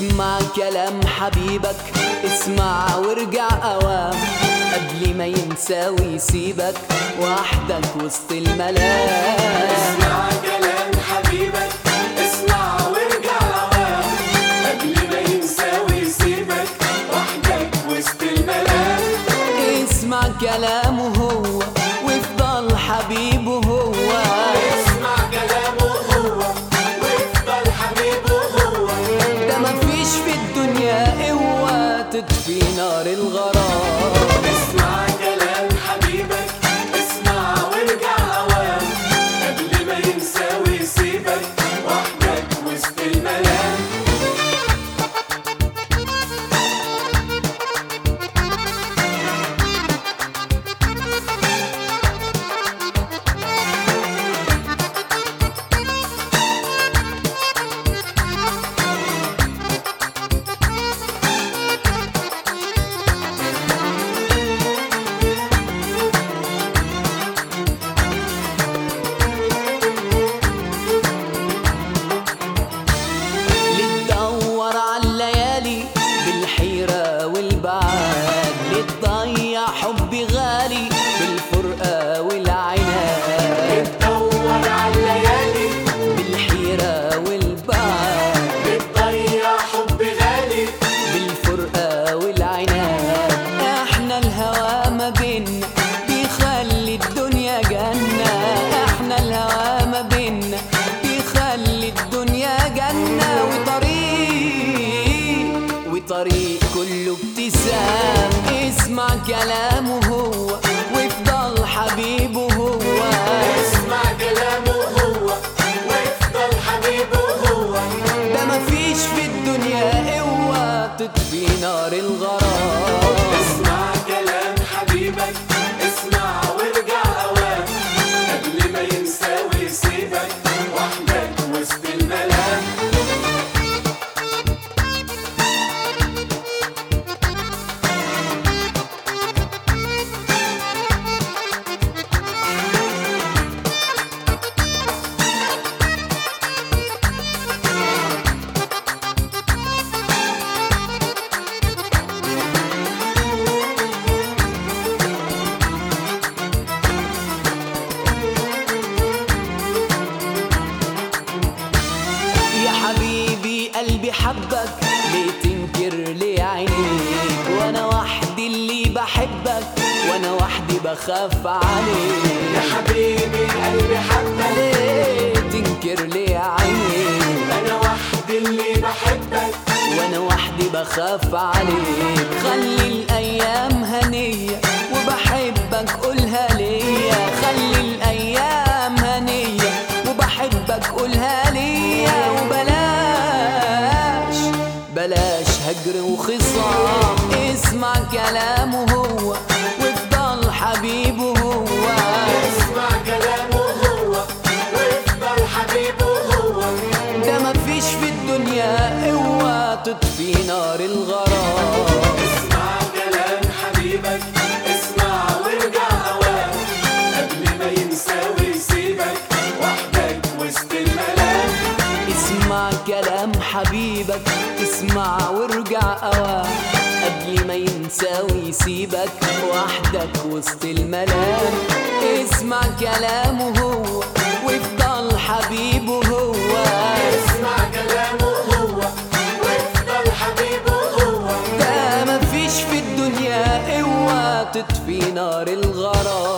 اسمع كلام حبيبك اسمع وارجع اوام قبل ما ينسى ويسيبك وحدك وسط الملام اسمع كلام حبيبك اسمع وارجع اوام قبل ما ينسى ويسيبك وحدك وسط الملام اسمع كلامه هو وافضل حبيبه هو اسمع كلامه هو وافضل حبيبه هو ده مفيش في الدنيا قوة تطفي نار الغرام اسمع كلام حبيبك اسمع وارجع اوام قبل ما ينسى ويسيبك وحدك وسط الملام لتدور على الليالي بالحيرة والبعاد لتضيع حبي غالي بالفرقة والعناد بتدور على الليالي بالحيرة والبعد بتضيع حب غالي بالفرقة والعناد احنا الهوى ما بينا بيخلي الدنيا جنة احنا الهوى ما بينا بيخلي الدنيا جنة وطريق وطريق كله ابتسام اسمع كلامه هو وافضل حبيبه هو اسمع كلامه هو وافضل حبيبه هو ده مفيش في الدنيا قوة تطفي نار الغرام اسمع كلام حبيبك اسمع وارجع اوام قبل ما ينسى ويسيبك وحدك وسط الملام يا حبيبي قلبي حبك ليه تنكر ليه عينيك وانا وحدي اللي بحبك وانا وحدي بخاف يا عليك حبيبي قلبي حبك ليه تنكر ليه عينيك انا وحدي اللي بحبك وانا وحدي بخاف عليك خلي الايام هنية وبحبك قولها ليا خلي الايام هنية وبحبك قولها ليا وبلاش بلاش هجر وخصام اسمع كلامه هو وافضل حبيبه هو اسمع كلامه هو وافضل حبيبه هو ده مفيش في الدنيا قوة تطفي نار الغرام اسمع كلام حبيبك اسمع وارجع اوام قبل ما ينسى ويسيبك وحدك وسط الملام اسمع كلام حبيبك اسمع وارجع اوام قبل ما ينسى ويسيبك وحدك وسط الملام اسمع كلامه هو وافضل حبيبه هو اسمع كلامه هو وافضل حبيبه هو ده مفيش في الدنيا قوة تطفي نار الغرام